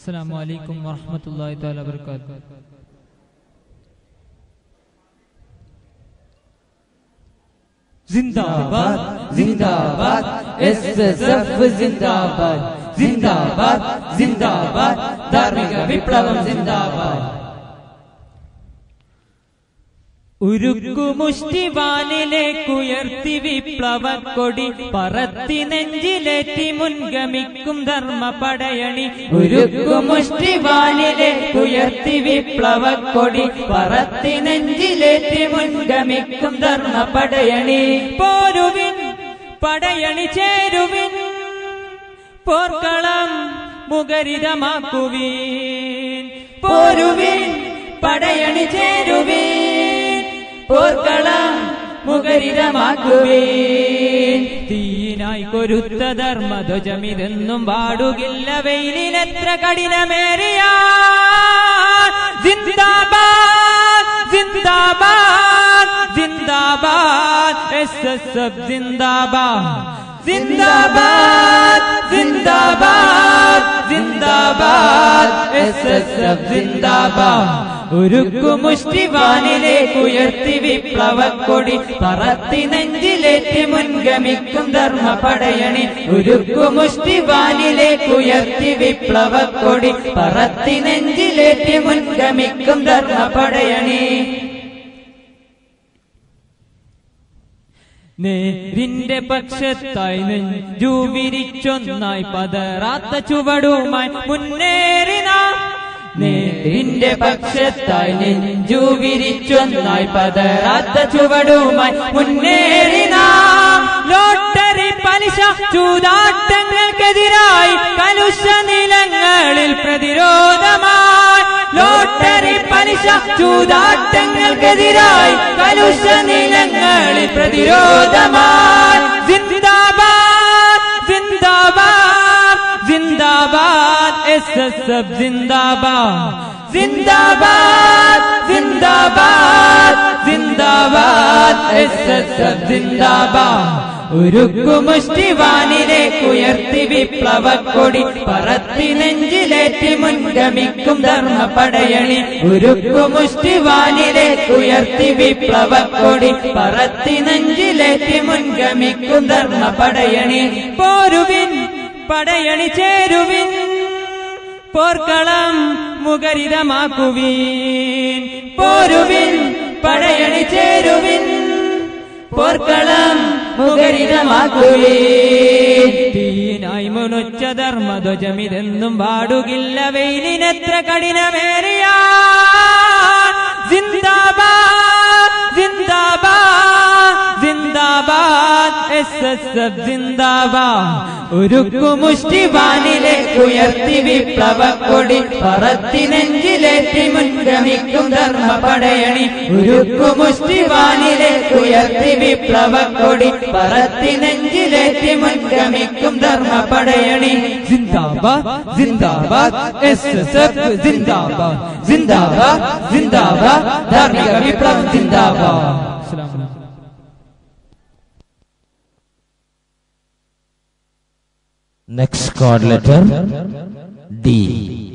السلام عليكم ورحمة الله تعالى وبركاته जिंदाबाद जिंदाबाद എസ്എസ്എഫ് जिंदाबाद जिंदाबाद जिंदाबाद ധാർമ്മിക വിപ്ലവം जिंदाबाद ഉരുക്കുമുഷ്ടിവാനിലേക്കുയർത്തി വിപ്ലവക്കൊടി പറത്തി നെഞ്ചിലേറ്റി മുൻഗമിക്കും ധർമ്മ പടയണി ഉരുക്കുമുഷ്ടിവാനിലേക്കുയർത്തി വിപ്ലവക്കൊടി പറത്തി നെഞ്ചിലേറ്റി മുൻഗമിക്കും ധർമ്മ പടയണി പോരുവിൻ പടയണി ചേരുവിൻ പോർക്കളം മുഖരിതമാക്കുവീൻ പോരുവിൻ പടയണി ചേരുവിൻ പോർക്കളം മുഖരിതമാക്കുവീൻ തീയിനായി കൊരുത്ത ധർമ്മധ്വജമിതെന്നും പാടുകില്ല വെയിലിനെത്ര കഠിനമേറിയ ജിന്ദാബാദ് ജിന്ദാബാദ് ജിന്ദാബാദ് എസ് എസ് എഫ് ജിന്ദാബാദ് जिंदाबाद जिंदाबाद जिंदाबाद എസ്എസ്എഫ് जिंदाबाद ഉരുക്കുമുഷ്ടിവാനിലേക്കുയർത്തി വിപ്ലവക്കൊടി പറത്തി നെഞ്ചിലേറ്റി മുൻഗമിക്കും ധർമ്മ പടയണി ഉരുക്കുമുഷ്ടിവാനിലേക്കുയർത്തി വിപ്ലവക്കൊടി പറത്തി നെഞ്ചിലേറ്റി മുൻഗമിക്കും ധർമ്മ പടയണി നേരിന്റെ പക്ഷത്തായി നെഞ്ചു വിരിച്ചൊന്നായി പതറാത്ത ചുവടുമായി മുന്നേറിന നേരിന്റെ പക്ഷത്തായി നെഞ്ചു വിരിച്ചൊന്നായി പതറാത്ത ചുവടുമായി മുന്നേറി നാം ലോട്ടറി പലിശ ചൂതാട്ടങ്ങൾക്കെതിരായി കലുഷ നിലങ്ങളിൽ പ്രതിരോധമായി ലോട്ടറി പലിശ ചൂതാട്ടങ്ങൾക്കെതിരായി കലുഷ നിലങ്ങളിൽ പ്രതിരോധമായി ജിന്ദാബാദ് ജിന്ദാബാദ് ജിന്ദാബാദ് എസ് എസ് എഫ് ജിന്ദാബാദ് സിന്ദാബാദ് സിന്ദാബാദ് സിന്ദാബാദ് എസ് എസ് എഫ് സിന്ദാബാദ് ഉരുക്കുമുഷ്ടിവാനിലേക്കുയർത്തി വിപ്ലവക്കൊടി പറത്തി നെഞ്ചിലേറ്റി മുൻഗമിക്കും ധർമ്മ പടയണി ഉരുക്കുമുഷ്ടിവാനിലേക്കുയർത്തി വിപ്ലവക്കൊടി പറത്തി നെഞ്ചിലേറ്റി മുൻഗമിക്കും ധർമ്മ പടയണി പോരുവിൻ പടയണി ചേരുവിൻ പോർക്കളം മുഖരിതമാക്കുവീൻ പോരുവിൻ പടയണി ചേരുവിൻ പോർക്കളം മുഖരിതമാക്കുവീൻ തീനായി മുനുച്ച ധർമ്മധ്വജമിതെന്നും പാടുകില്ല വെയിലിനെത്ര കഠിനമേറിയ ജിന്ദാബാദ് ജിന്ദാബാദ് ജിന്ദാബാദ് എസ് എസ് എഫ് ജിന്ദാബാദ് ഉരുക്കുമുഷ്ടിവാനിലേക്കുയർത്തി വിപ്ലവക്കൊടി പറത്തി നെഞ്ചിലേറ്റി മുൻഗമിക്കും ധർമ്മ പടയണി ഉരുക്കുമുഷ്ടിവാനിലേക്കുയർത്തി വിപ്ലവക്കൊടി പറത്തി നെഞ്ചിലേറ്റി മുൻഗമിക്കും ധർമ്മ പടയണി ജിന്ദാബാദ് ജിന്ദാബാദ് എസ് എസ് എഫ് ജിന്ദാബാദ് ജിന്ദാബാദ് ജിന്ദാബാദ് ധാർമ്മിക വിപ്ലവം ജിന്ദാബാദ് അസ്സലാമു അലൈക്കും Next card letter D.